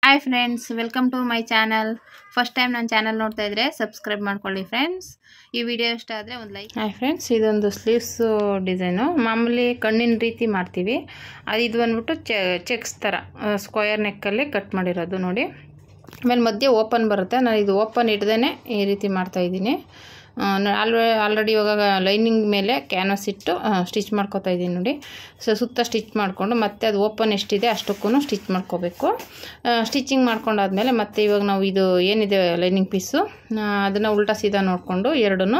hi friends welcome to my channel first time ನನ್ನ channel ನೋಡ್ತಾ ಇದ್ರೆ ಸಬ್ಸ್ಕ್ರೈಬ್ ಮಾಡ್ಕೊಳ್ಳಿ ಫ್ರೆಂಡ್ಸ್ ಈ ವಿಡಿಯೋ ಇಷ್ಟ ಆದರೆ ಒಂದು ಲೈಕ್ ಹಾಯ್ ಫ್ರೆಂಡ್ಸ್ ಇದೊಂದು ಸ್ಲೀವ್ಸು ಡಿಸೈನು ಮಾಮೂಲಿ ಕಣ್ಣಿನ ರೀತಿ ಮಾಡ್ತೀವಿ ಅದು ಇದು ಬಂದ್ಬಿಟ್ಟು ಚೆಕ್ಸ್ ಥರ ಸ್ಕ್ವಯರ್ ನೆಕ್ಕಲ್ಲಿ ಕಟ್ ಮಾಡಿರೋದು ನೋಡಿ ಆಮೇಲೆ ಮಧ್ಯೆ ಓಪನ್ ಬರುತ್ತೆ ನಾನು ಇದು ಓಪನ್ ಇಡ್ದೇ ಈ ರೀತಿ ಮಾಡ್ತಾಯಿದ್ದೀನಿ ಆಲ್ರೆ ಆಲ್ರೆಡಿ ಇವಾಗ ಲೈನಿಂಗ್ ಮೇಲೆ ಕ್ಯಾನ್ವಸ್ ಇಟ್ಟು ಸ್ಟಿಚ್ ಮಾಡ್ಕೊತಾ ಇದ್ದೀನಿ ನೋಡಿ ಸೊ ಸುತ್ತ ಸ್ಟಿಚ್ ಮಾಡಿಕೊಂಡು ಮತ್ತೆ ಅದು ಓಪನ್ ಎಷ್ಟಿದೆ ಅಷ್ಟಕ್ಕೂ ಸ್ಟಿಚ್ ಮಾಡ್ಕೋಬೇಕು ಸ್ಟಿಚಿಂಗ್ ಮಾಡ್ಕೊಂಡಾದ್ಮೇಲೆ ಮತ್ತೆ ಇವಾಗ ನಾವು ಇದು ಏನಿದೆ ಲೈನಿಂಗ್ ಪೀಸು ಅದನ್ನು ಉಲ್ಟಾ ಸೀದಾ ನೋಡಿಕೊಂಡು ಎರಡನ್ನೂ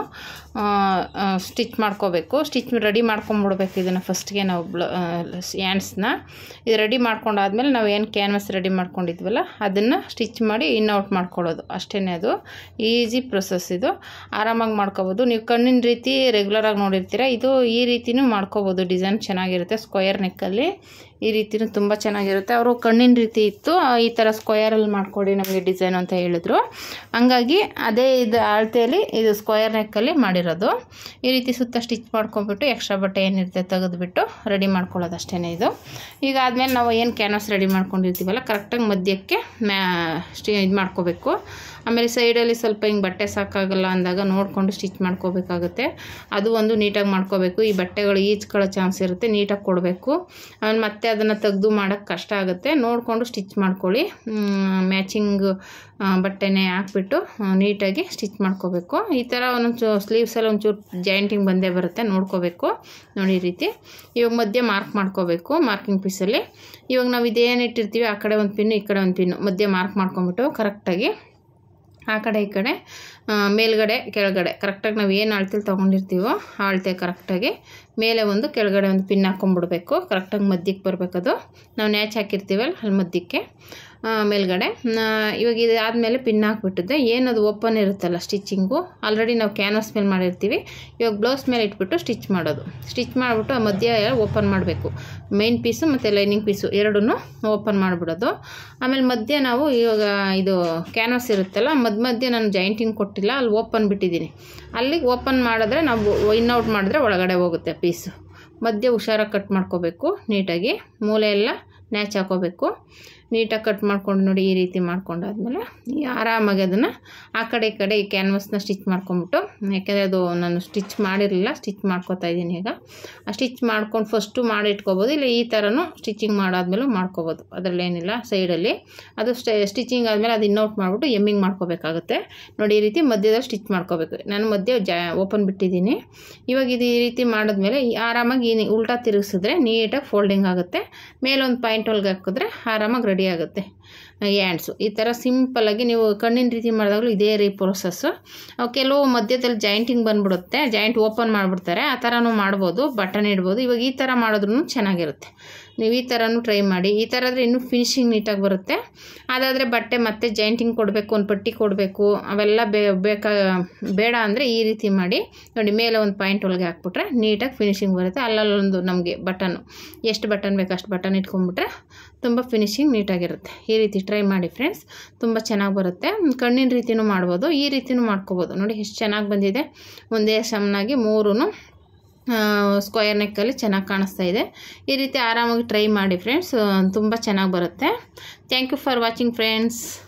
ಸ್ಟಿಚ್ ಮಾಡ್ಕೋಬೇಕು ಸ್ಟಿಚ್ ರೆಡಿ ಮಾಡ್ಕೊಂಬಿಡ್ಬೇಕು ಇದನ್ನು ಫಸ್ಟ್ಗೆ ನಾವು ಬ್ಲ ಹ್ಯಾಂಡ್ಸ್ನ ಇದು ರೆಡಿ ಮಾಡ್ಕೊಂಡಾದ್ಮೇಲೆ ನಾವು ಏನು ಕ್ಯಾನ್ವಸ್ ರೆಡಿ ಮಾಡ್ಕೊಂಡಿದ್ವಲ್ಲ ಅದನ್ನು ಸ್ಟಿಚ್ ಮಾಡಿ ಇನ್ ಔಟ್ ಮಾಡ್ಕೊಳ್ಳೋದು ಅಷ್ಟೇ ಅದು ಈಸಿ ಪ್ರೊಸೆಸ್ ಇದು ಆರಾಮಾಗಿ ಮಾಡ್ಕೋಬೋದು ನೀವು ಕಣ್ಣಿನ ರೀತಿ ರೆಗ್ಯುಲರಾಗಿ ನೋಡಿರ್ತೀರ ಇದು ಈ ರೀತಿನೂ ಮಾಡ್ಕೋಬೋದು ಡಿಸೈನ್ ಚೆನ್ನಾಗಿರುತ್ತೆ ಸ್ಕ್ವಯರ್ ನೆಕ್ಕಲ್ಲಿ ಈ ರೀತಿನೂ ತುಂಬ ಚೆನ್ನಾಗಿರುತ್ತೆ ಅವರು ಕಣ್ಣಿನ ರೀತಿ ಇತ್ತು ಈ ಥರ ಸ್ಕ್ವಯರಲ್ಲಿ ಮಾಡಿಕೊಡಿ ನಮಗೆ ಡಿಸೈನ್ ಅಂತ ಹೇಳಿದ್ರು ಹಂಗಾಗಿ ಅದೇ ಇದು ಅಳತೆಯಲ್ಲಿ ಇದು ಸ್ಕ್ವಯರ್ ನೆಕ್ಕಲ್ಲಿ ಮಾಡಿರೋದು ಈ ರೀತಿ ಸುತ್ತ ಸ್ಟಿಚ್ ಮಾಡ್ಕೊಂಬಿಟ್ಟು ಎಕ್ಸ್ಟ್ರಾ ಬಟ್ಟೆ ಏನಿರುತ್ತೆ ತೆಗೆದುಬಿಟ್ಟು ರೆಡಿ ಮಾಡ್ಕೊಳ್ಳೋದು ಅಷ್ಟೇ ಇದು ಈಗ ಆದಮೇಲೆ ನಾವು ಏನು ಕ್ಯಾನ್ವಸ್ ರೆಡಿ ಮಾಡ್ಕೊಂಡಿರ್ತೀವಲ್ಲ ಕರೆಕ್ಟಾಗಿ ಮಧ್ಯಕ್ಕೆ ಮ್ಯಾ ಸ್ಟಿ ಇದು ಮಾಡ್ಕೋಬೇಕು ಆಮೇಲೆ ಸೈಡಲ್ಲಿ ಸ್ವಲ್ಪ ಹಿಂಗೆ ಬಟ್ಟೆ ಸಾಕಾಗಲ್ಲ ಅಂದಾಗ ನೋಡಿಕೊಂಡು ಸ್ಟಿಚ್ ಮಾಡ್ಕೋಬೇಕಾಗುತ್ತೆ ಅದು ಒಂದು ನೀಟಾಗಿ ಮಾಡ್ಕೋಬೇಕು ಈ ಬಟ್ಟೆಗಳು ಈಚ್ಕೊಳ್ಳೋ ಚಾನ್ಸ್ ಇರುತ್ತೆ ನೀಟಾಗಿ ಕೊಡಬೇಕು ಆಮೇಲೆ ಮತ್ತೆ ಅದನ್ನು ತೆಗೆದು ಮಾಡೋಕ್ಕೆ ಕಷ್ಟ ಆಗುತ್ತೆ ನೋಡಿಕೊಂಡು ಸ್ಟಿಚ್ ಮಾಡ್ಕೊಳ್ಳಿ ಮ್ಯಾಚಿಂಗ್ ಬಟ್ಟೆನೇ ಹಾಕ್ಬಿಟ್ಟು ನೀಟಾಗಿ ಸ್ಟಿಚ್ ಮಾಡ್ಕೋಬೇಕು ಈ ಥರ ಒಂದೊಂದು ಸ್ಲೀವ್ಸಲ್ಲಿ ಒಂಚೂರು ಜಾಯಿಂಟಿಂಗ್ ಬಂದೇ ಬರುತ್ತೆ ನೋಡ್ಕೋಬೇಕು ನೋಡಿ ಈ ರೀತಿ ಇವಾಗ ಮಧ್ಯೆ ಮಾರ್ಕ್ ಮಾಡ್ಕೋಬೇಕು ಮಾರ್ಕಿಂಗ್ ಪೀಸಲ್ಲಿ ಇವಾಗ ನಾವು ಇದೇನು ಇಟ್ಟಿರ್ತೀವಿ ಆ ಕಡೆ ಒಂದು ಪಿನ್ನು ಈ ಕಡೆ ಒಂದು ಪಿನ್ನು ಮಧ್ಯೆ ಮಾರ್ಕ್ ಮಾಡ್ಕೊಂಬಿಟ್ಟು ಕರೆಕ್ಟಾಗಿ ಆ ಕಡೆ ಈ ಕಡೆ ಮೇಲ್ಗಡೆ ಕೆಳಗಡೆ ಕರೆಕ್ಟಾಗಿ ನಾವು ಏನು ಅಳತೆಲಿ ತೊಗೊಂಡಿರ್ತೀವೋ ಆ ಅಳತೆ ಕರೆಕ್ಟಾಗಿ ಮೇಲೆ ಒಂದು ಕೆಳಗಡೆ ಒಂದು ಪಿನ್ ಹಾಕ್ಕೊಂಬಿಡ್ಬೇಕು ಕರೆಕ್ಟಾಗಿ ಮಧ್ಯಕ್ಕೆ ಬರಬೇಕದು ನಾವು ನ್ಯಾಚ್ ಹಾಕಿರ್ತೀವಲ್ಲ ಅಲ್ಲಿ ಮಧ್ಯಕ್ಕೆ ಮೇಲ್ಗಡೆ ಇವಾಗ ಇದು ಆದಮೇಲೆ ಪಿನ್ ಹಾಕ್ಬಿಟ್ಟಿದ್ದೆ ಏನದು ಓಪನ್ ಇರುತ್ತಲ್ಲ ಸ್ಟಿಚಿಂಗು ಆಲ್ರೆಡಿ ನಾವು ಕ್ಯಾನ್ವಸ್ ಮೇಲೆ ಮಾಡಿರ್ತೀವಿ ಇವಾಗ ಬ್ಲೌಸ್ ಮೇಲೆ ಇಟ್ಬಿಟ್ಟು ಸ್ಟಿಚ್ ಮಾಡೋದು ಸ್ಟಿಚ್ ಮಾಡಿಬಿಟ್ಟು ಆ ಮಧ್ಯ ಓಪನ್ ಮಾಡಬೇಕು ಮೇನ್ ಪೀಸು ಮತ್ತು ಲೈನಿಂಗ್ ಪೀಸು ಎರಡನ್ನೂ ಓಪನ್ ಮಾಡಿಬಿಡೋದು ಆಮೇಲೆ ಮಧ್ಯೆ ನಾವು ಇವಾಗ ಇದು ಕ್ಯಾನ್ವಸ್ ಇರುತ್ತಲ್ಲ ಮಧ್ಯ ಮಧ್ಯೆ ನಾನು ಜಾಯಿಂಟಿಂಗ್ ಕೊಟ್ಟಿಲ್ಲ ಅಲ್ಲಿ ಓಪನ್ ಬಿಟ್ಟಿದ್ದೀನಿ ಅಲ್ಲಿಗೆ ಓಪನ್ ಮಾಡಿದ್ರೆ ನಾವು ಇನ್ ಔಟ್ ಮಾಡಿದ್ರೆ ಒಳಗಡೆ ಹೋಗುತ್ತೆ ಪೀಸು ಮಧ್ಯೆ ಹುಷಾರಾಗಿ ಕಟ್ ಮಾಡ್ಕೋಬೇಕು ನೀಟಾಗಿ ಮೂಲೆ ಎಲ್ಲ ನ್ಯಾಚ್ ಹಾಕೋಬೇಕು ನೀಟಾಗಿ ಕಟ್ ಮಾಡ್ಕೊಂಡು ನೋಡಿ ಈ ರೀತಿ ಮಾಡ್ಕೊಂಡಾದ್ಮೇಲೆ ಆರಾಮಾಗಿ ಅದನ್ನು ಆ ಕಡೆ ಈ ಕಡೆ ಈ ಕ್ಯಾನ್ವಸ್ನ ಸ್ಟಿಚ್ ಮಾಡ್ಕೊಂಬಿಟ್ಟು ಯಾಕೆಂದರೆ ಅದು ನಾನು ಸ್ಟಿಚ್ ಮಾಡಿರಲಿಲ್ಲ ಸ್ಟಿಚ್ ಮಾಡ್ಕೊತಾ ಇದ್ದೀನಿ ಈಗ ಆ ಸ್ಟಿಚ್ ಮಾಡ್ಕೊಂಡು ಫಸ್ಟು ಮಾಡಿ ಇಟ್ಕೋಬೋದು ಇಲ್ಲ ಈ ಥರನೂ ಸ್ಟಿಚಿಂಗ್ ಮಾಡಾದ್ಮೇಲೂ ಮಾಡ್ಕೋಬೋದು ಅದರಲ್ಲೇನಿಲ್ಲ ಸೈಡಲ್ಲಿ ಅದು ಸ್ಟಿಚಿಂಗ್ ಆದಮೇಲೆ ಅದು ಇನ್ನೌಟ್ ಮಾಡಿಬಿಟ್ಟು ಎಮ್ಮಿಂಗ್ ಮಾಡ್ಕೋಬೇಕಾಗುತ್ತೆ ನೋಡಿ ಈ ರೀತಿ ಮಧ್ಯದಲ್ಲಿ ಸ್ಟಿಚ್ ಮಾಡ್ಕೋಬೇಕು ನಾನು ಮಧ್ಯೆ ಜಾ ಓಪನ್ ಬಿಟ್ಟಿದ್ದೀನಿ ಇವಾಗ ಇದು ಈ ರೀತಿ ಮಾಡಿದ್ಮೇಲೆ ಆರಾಮಾಗಿ ಈ ಉಲ್ಟಾ ತಿರುಗಿಸಿದ್ರೆ ನೀಟಾಗಿ ಫೋಲ್ಡಿಂಗ್ ಆಗುತ್ತೆ ಮೇಲೊಂದು ಪಾಯಿಂಟ್ ಒಳಗೆ ಹಾಕಿದ್ರೆ ಆರಾಮಾಗಿ ರೆಡಿ ಆಗುತ್ತೆ ಹ್ಯಾಂಡ್ಸು ಈ ಥರ ಸಿಂಪಲ್ಲಾಗಿ ನೀವು ಕಣ್ಣಿನ ರೀತಿ ಮಾಡಿದಾಗಲೂ ಇದೇ ರೀ ಪ್ರೊಸೆಸ್ಸು ಕೆಲವು ಮಧ್ಯದಲ್ಲಿ ಜಾಯಿಂಟಿಂಗ್ ಬಂದುಬಿಡುತ್ತೆ ಜಾಯಿಂಟ್ ಓಪನ್ ಮಾಡಿಬಿಡ್ತಾರೆ ಆ ಥರನೂ ಮಾಡ್ಬೋದು ಬಟನ್ ಇಡ್ಬೋದು ಇವಾಗ ಈ ಥರ ಮಾಡಿದ್ರೂ ಚೆನ್ನಾಗಿರುತ್ತೆ ನೀವು ಈ ಥರನೂ ಟ್ರೈ ಮಾಡಿ ಈ ಥರ ಆದರೆ ಇನ್ನೂ ಫಿನಿಶಿಂಗ್ ನೀಟಾಗಿ ಬರುತ್ತೆ ಅದಾದರೆ ಬಟ್ಟೆ ಮತ್ತೆ ಜಾಯಿಂಟಿಂಗ್ ಕೊಡಬೇಕು ಒಂದು ಪಟ್ಟಿ ಕೊಡಬೇಕು ಅವೆಲ್ಲ ಬೇ ಬೇಕಾ ಬೇಡ ಅಂದರೆ ಈ ರೀತಿ ಮಾಡಿ ನೋಡಿ ಮೇಲೆ ಒಂದು ಪಾಯಿಂಟ್ ಒಳಗೆ ಹಾಕ್ಬಿಟ್ರೆ ನೀಟಾಗಿ ಫಿನಿಶಿಂಗ್ ಬರುತ್ತೆ ಅಲ್ಲಲ್ಲೊಂದು ನಮಗೆ ಬಟನ್ನು ಎಷ್ಟು ಬಟನ್ ಬೇಕು ಅಷ್ಟು ಬಟನ್ ಇಟ್ಕೊಂಡ್ಬಿಟ್ರೆ ತುಂಬ ಫಿನಿಶಿಂಗ್ ನೀಟಾಗಿರುತ್ತೆ ಈ ರೀತಿ ಟ್ರೈ ಮಾಡಿ ಫ್ರೆಂಡ್ಸ್ ತುಂಬ ಚೆನ್ನಾಗಿ ಬರುತ್ತೆ ಕಣ್ಣಿನ ರೀತಿಯೂ ಮಾಡ್ಬೋದು ಈ ರೀತಿಯೂ ಮಾಡ್ಕೋಬೋದು ನೋಡಿ ಎಷ್ಟು ಚೆನ್ನಾಗಿ ಬಂದಿದೆ ಒಂದೇ ಸಮನಾಗಿ ಮೂರೂ ಸ್ಕ್ವಯರ್ ನೆಕ್ಕಲ್ಲಿ ಚೆನ್ನಾಗಿ ಕಾಣಿಸ್ತಾ ಇದೆ ಈ ರೀತಿ ಆರಾಮಾಗಿ ಟ್ರೈ ಮಾಡಿ ಫ್ರೆಂಡ್ಸ್ ತುಂಬ ಚೆನ್ನಾಗಿ ಬರುತ್ತೆ thank you for watching friends